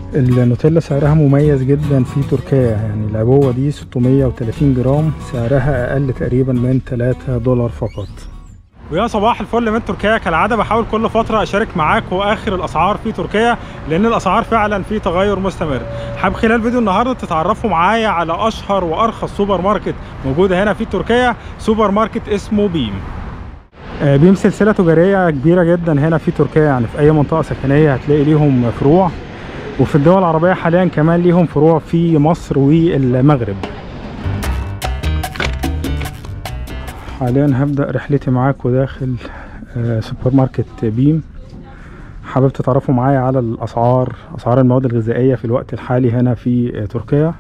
النوتيلا سعرها مميز جدا في تركيا يعني العبوة دي 630 جرام سعرها أقل تقريبا من 3 دولار فقط ويا صباح الفل من تركيا كالعاده بحاول كل فتره اشارك معاكم اخر الاسعار في تركيا لان الاسعار فعلا في تغير مستمر حابب خلال فيديو النهارده تتعرفوا معايا على اشهر وارخص سوبر ماركت موجوده هنا في تركيا سوبر ماركت اسمه بيم آه، بيم سلسله تجاريه كبيره جدا هنا في تركيا يعني في اي منطقه سكنيه هتلاقي ليهم فروع وفي الدول العربيه حاليا كمان ليهم فروع في مصر والمغرب حاليا هبدأ رحلتي معاكم داخل آه، سوبر ماركت بيم حابب تتعرفوا معايا على الأسعار أسعار المواد الغذائية في الوقت الحالي هنا في آه، تركيا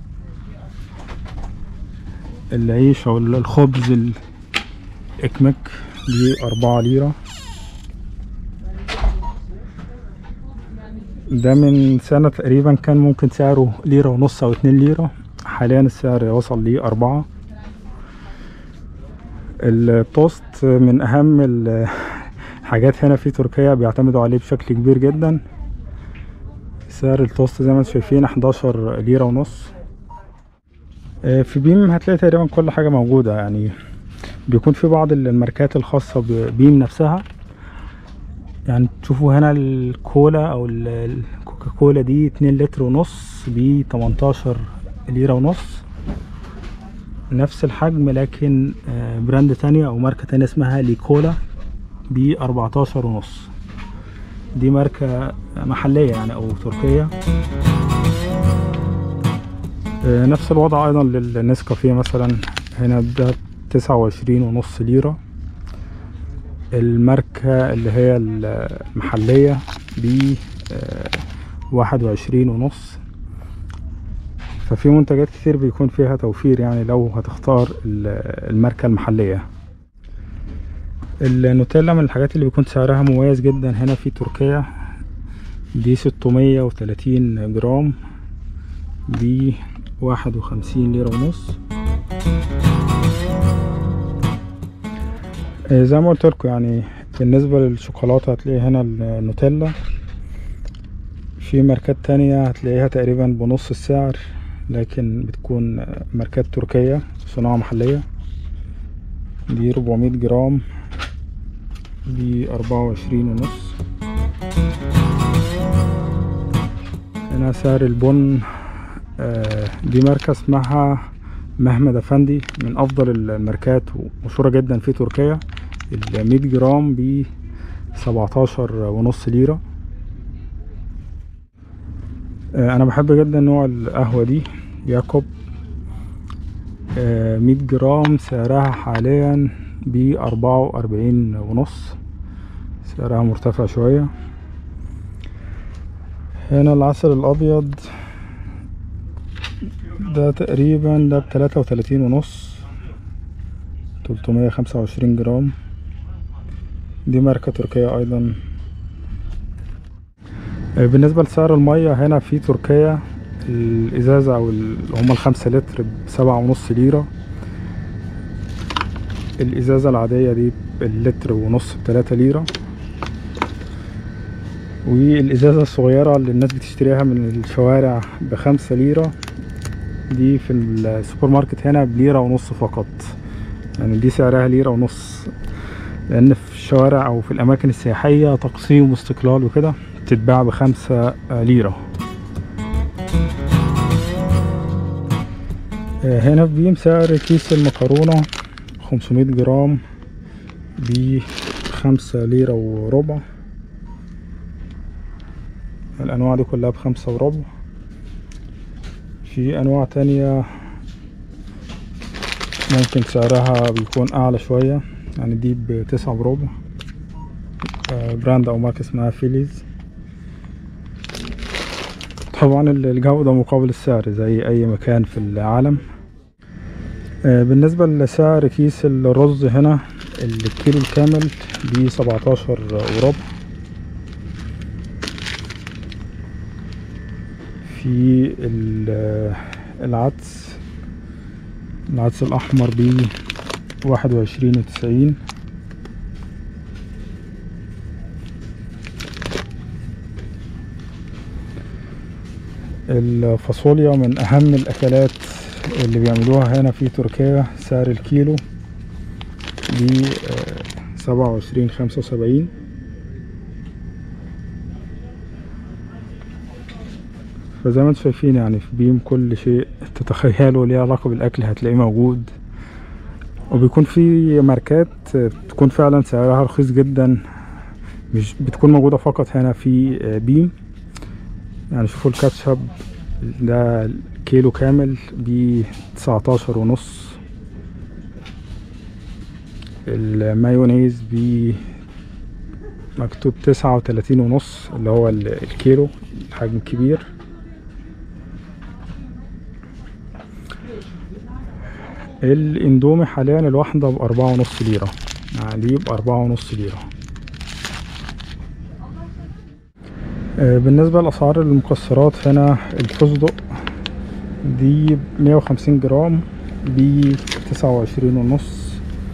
العيش أو الخبز الإكمك دي أربعة ليرة ده من سنة تقريبا كان ممكن سعره ليرة ونص أو اتنين ليرة حاليا السعر وصل ليه أربعة التوست من اهم ال- الحاجات هنا في تركيا بيعتمدوا عليه بشكل كبير جدا سعر التوست زي ما انتم شايفين 11 ليرة ونص آه، في بيم هتلاقي تقريبا كل حاجة موجودة يعني بيكون في بعض الماركات الخاصة ببيم نفسها يعني تشوفوا هنا الكولا او ال- الكوكا كولا دي 2 لتر ونص ب 18 ليرة ونص نفس الحجم لكن آه، براند تانية او ماركة تانية اسمها ليكولا ب 14 ونص دي ماركة محلية يعني او تركية آه، نفس الوضع ايضا للنسكافيه مثلا هنا ده 29 ونص ليرة الماركة اللي هي المحلية ب 21 ونص ففي منتجات كتير بيكون فيها توفير يعني لو هتختار ال- الماركة المحلية النوتيلا من الحاجات اللي بيكون سعرها مميز جدا هنا في تركيا دي 630 جرام ب 51 ليرة ونص آه، زي ما قلت لكم يعني بالنسبة للشوكولاتة هتلاقي هنا النوتيلا في ماركات تانية هتلاقيها تقريبا بنص السعر لكن بتكون ماركات تركية صناعة محلية دي 400 جرام ب 24 ونص هنا سعر البن آه، دي ماركة اسمها مهمد افندي من افضل الماركات ومشهورة جدا في تركيا ال 100 جرام ب 17 ونص ليرة آه، انا بحب جدا نوع القهوة دي ياكوب آه، 100 جرام سعرها حاليا ب 44 ونص سعرها مرتفع شوية هنا العسل الابيض ده تقريبا ده بتلاتة وتلاتين ونص تلتمية خمسة وعشرين جرام دي ماركة تركية ايضا آه، بالنسبة لسعر المية هنا في تركيا الإزازة أو ال- هما الخمسة لتر بسبعة ونص ليرة الإزازة العادية دي اللتر ونص بتلاتة ليرة والإزازة الصغيرة اللي الناس بتشتريها من الشوارع بخمسة ليرة دي في السوبر ماركت هنا بليرة ونص فقط يعني دي سعرها ليرة ونص لأن في الشوارع أو في الأماكن السياحية تقسيم واستقلال وكده بتتباع بخمسة ليرة آه، هنا في بيم سعر كيس المكرونة 500 جرام بخمسة ليرة وربع الأنواع دي كلها بخمسة وربع في أنواع تانية ممكن سعرها بيكون أعلى شوية يعني دي بتسعة وربع آه، براند أو ماركة اسمها فيليز طبعا الجودة مقابل السعر زي أي مكان في العالم آه، بالنسبة لسعر كيس الرز هنا الكيلو الكامل ب 17 وربع في ال- العدس العدس الأحمر ب واحد وعشرين وتسعين الفاصوليا من اهم الاكلات اللي بيعملوها هنا في تركيا سعر الكيلو ب سبعة وعشرين خمسة وسبعين فزي ما انتم شايفين يعني في بيم كل شيء تتخيله ليه علاقة بالأكل هتلاقيه موجود وبيكون في ماركات تكون فعلا سعرها رخيص جدا مش بتكون موجودة فقط هنا في بيم يعني شوفوا الكاتشب ده كيلو كامل ب 19 ونص المايونيز ب مكتوب تسعة وتلاتين ونص اللي هو الكيلو الحجم الكبير الاندومي حاليا الواحدة بأربعة ونص ليرة يعني دي بأربعة ونص ليرة بالنسبة لأسعار المكسرات هنا الفستق دي مية وخمسين جرام بتسعة وعشرين ونص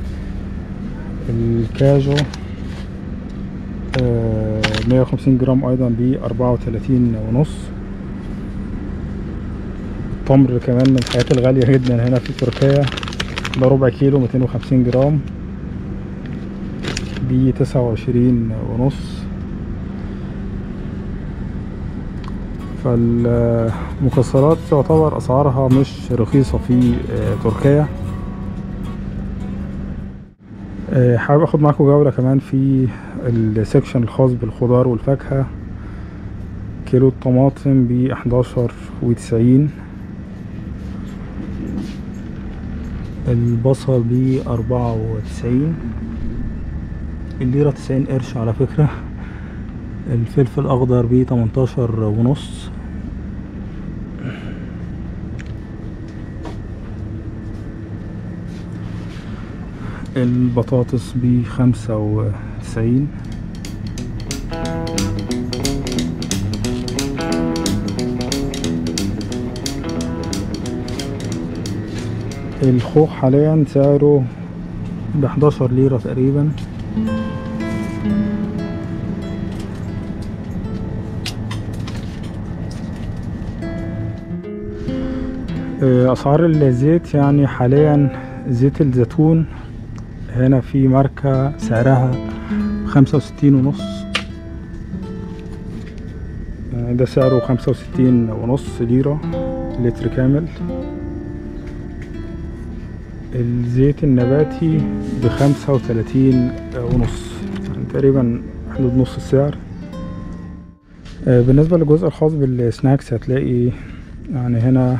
الكاجو مية وخمسين جرام أيضا بأربعة وتلاتين ونص التمر كمان من الحاجات الغالية جدا هنا في تركيا ده ربع كيلو ميتين وخمسين جرام بتسعة وعشرين ونص فالمكسرات تعتبر أسعارها مش رخيصة في تركيا حابب اخد معاكم جولة كمان في السكشن الخاص بالخضار والفاكهة كيلو الطماطم ب 11 وتسعين البصل ب 94 الليرة تسعين قرش على فكرة الفلفل الأخضر ب 18 ونص البطاطس بخمسة وتسعين الخوخ حاليا سعره بحداشر ليرة تقريبا أسعار الزيت يعني حاليا زيت الزيتون هنا في ماركة سعرها خمسة وستين ونص ده سعره خمسة وستين ونص ليرة لتر كامل الزيت النباتي بخمسة وتلاتين ونص يعني تقريبا حدود نص السعر بالنسبة للجزء الخاص بالسناكس هتلاقي يعني هنا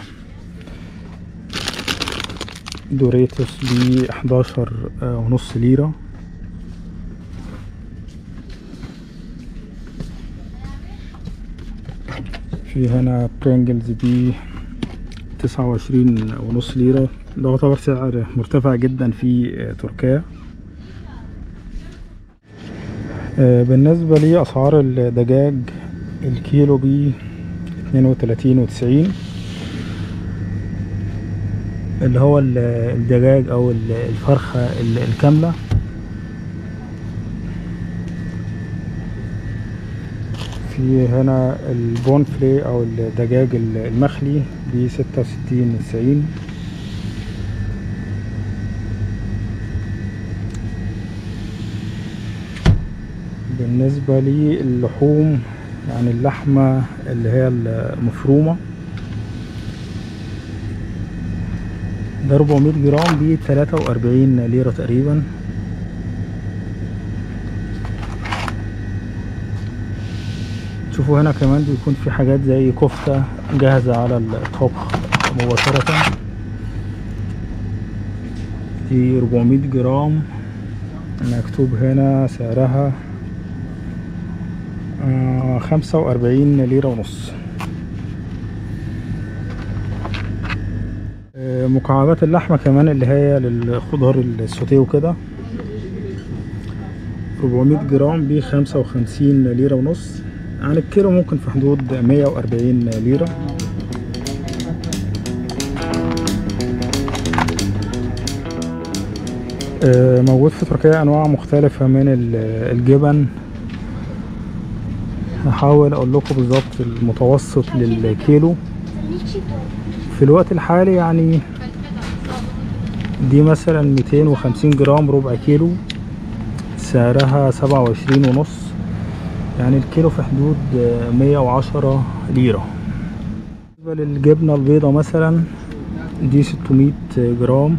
دوريتوس ب 11 ونص ليرة في هنا برينجلز ب 29 ونص ليرة ده يعتبر سعر مرتفع جدا في تركيا بالنسبة لي أسعار الدجاج الكيلو ب 32 وتسعين اللي هو الدجاج او الفرخة الكاملة في هنا البون فلي او الدجاج المخلي ب ستة وستين تسعين بالنسبة لي اللحوم يعني اللحمة اللي هي المفرومة ده 400 جرام ب 43 ليرة تقريبا شوفوا هنا كمان بيكون في حاجات زي كفتة جاهزة على الطبخ مباشرة دي 400 جرام مكتوب هنا سعرها خمسة وأربعين ليرة ونص مكعبات اللحمة كمان اللي هي للخضار السوتيه وكده 400 جرام ب 55 ليرة ونص يعني الكيلو ممكن في حدود 140 ليرة موجود في تركيا انواع مختلفة من الجبن هحاول اقول لكم بالظبط المتوسط للكيلو في الوقت الحالي يعني دي مثلا 250 جرام ربع كيلو سعرها سبعة وعشرين ونص يعني الكيلو في حدود مية وعشرة ليرة بالنسبة للجبنة البيضة مثلا دي ستمية جرام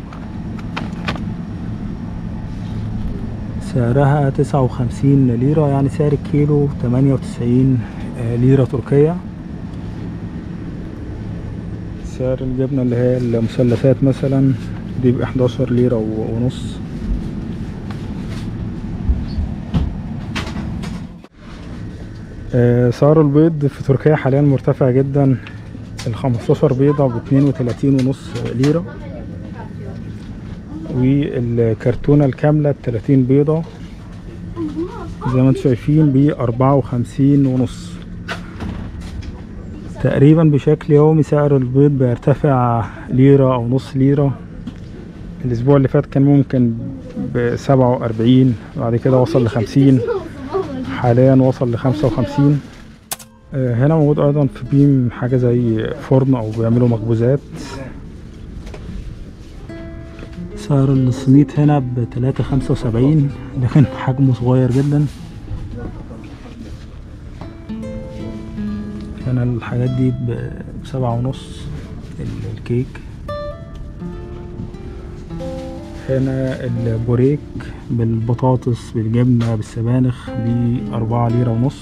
سعرها تسعة وخمسين ليرة يعني سعر الكيلو تمانية وتسعين ليرة تركية سعر الجبنة اللي هي المثلثات مثلا دي بإحداشر ليرة ونص سعر البيض في تركيا حاليا مرتفع جدا الخمستاشر بيضة باتنين وتلاتين ونص ليرة والكرتونة الكاملة بتلاتين بيضة زي ما انتم شايفين بأربعة وخمسين ونص تقريبا بشكل يومي سعر البيض بيرتفع ليرة أو نص ليرة الأسبوع اللي فات كان ممكن بسبعة وأربعين بعد كده وصل لخمسين حاليا وصل لخمسة وخمسين هنا موجود أيضا في بيم حاجة زي فرن أو بيعملوا مخبوزات سعر الصميت هنا بتلاتة خمسة وسبعين لكن حجمه صغير جدا هنا الحاجات دي بسبعة ونص الكيك هنا البوريك بالبطاطس بالجبنة بالسبانخ بأربعة ليرة ونص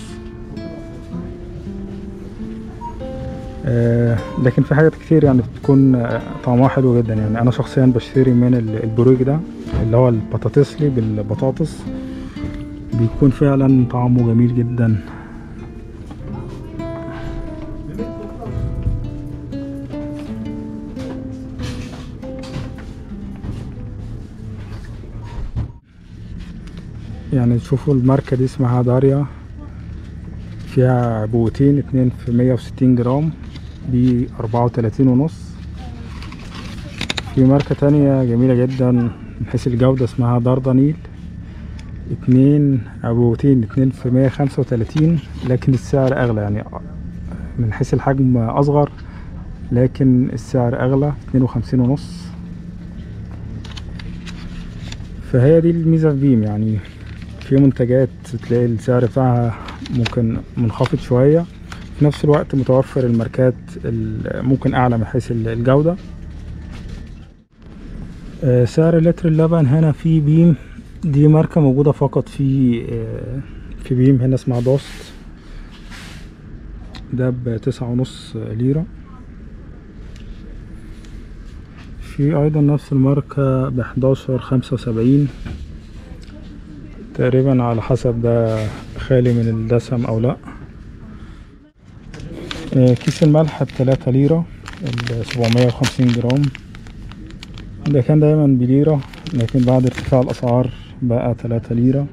آه لكن في حاجات كتير يعني بتكون آه طعمها حلو جدا يعني انا شخصيا بشتري من البوريك ده اللي هو البطاطسلي بالبطاطس بيكون فعلا طعمه جميل جدا يعني تشوفوا الماركة دي اسمها داريا فيها عبوتين اتنين في مية وستين جرام بأربعة وتلاتين ونص في ماركة تانية جميلة جدا من حيث الجودة اسمها داردانيل اتنين عبوتين اتنين في مية خمسة وتلاتين لكن السعر أغلى يعني من حيث الحجم أصغر لكن السعر أغلى اتنين وخمسين ونص فهي دي الميزة في بيم يعني في منتجات تلاقي السعر بتاعها ممكن منخفض شوية في نفس الوقت متوفر الماركات ممكن أعلى من حيث الجودة سعر لتر اللبن هنا في بيم دي ماركة موجودة فقط في في بيم هنا اسمها دوست ده بتسعة ونص ليرة في أيضا نفس الماركة بحداشر خمسة وسبعين تقريبا على حسب ده خالي من الدسم او لا كيس الملح بتلاتة ليرة السبعمية وخمسين جرام ده كان دايما بليرة لكن بعد ارتفاع الاسعار بقى تلاتة ليرة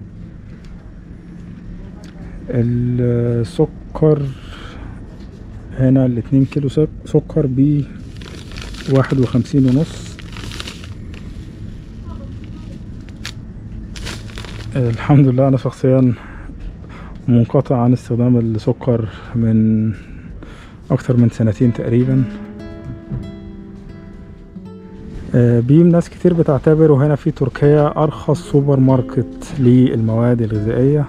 السكر هنا الاتنين كيلو سكر ب واحد وخمسين ونص الحمد لله انا شخصيا منقطع عن استخدام السكر من اكتر من سنتين تقريبا بيم ناس كتير بتعتبره هنا في تركيا ارخص سوبر ماركت للمواد الغذائيه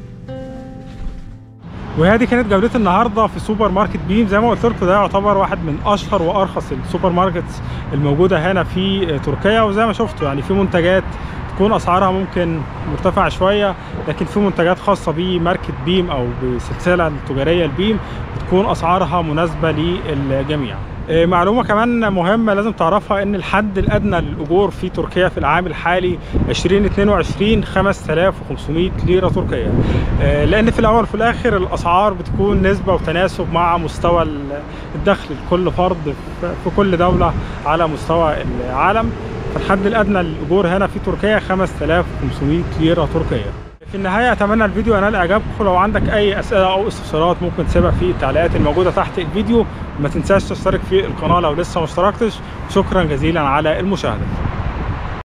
وهذه كانت جولتي النهارده في سوبر ماركت بيم زي ما قلت لكم ده يعتبر واحد من اشهر وارخص السوبر ماركتس الموجوده هنا في تركيا وزي ما شفتوا يعني في منتجات تكون اسعارها ممكن مرتفعه شويه لكن في منتجات خاصه بماركه بيم او بسلسله التجاريه البيم بتكون اسعارها مناسبه للجميع معلومة كمان مهمة لازم تعرفها ان الحد الادنى للاجور في تركيا في العام الحالي 2022 5500 ليرة تركية لان في الاول وفي الاخر الاسعار بتكون نسبة وتناسب مع مستوى الدخل لكل فرد في كل دولة على مستوى العالم فالحد الادنى للاجور هنا في تركيا 5500 ليرة تركية في النهاية أتمنى الفيديو ينال إعجابكم لو عندك أي أسئلة أو استفسارات ممكن تسيبها في التعليقات الموجودة تحت الفيديو ما تنساش تشترك في القناة لو لسه ما اشتركتش شكرا جزيلا على المشاهدة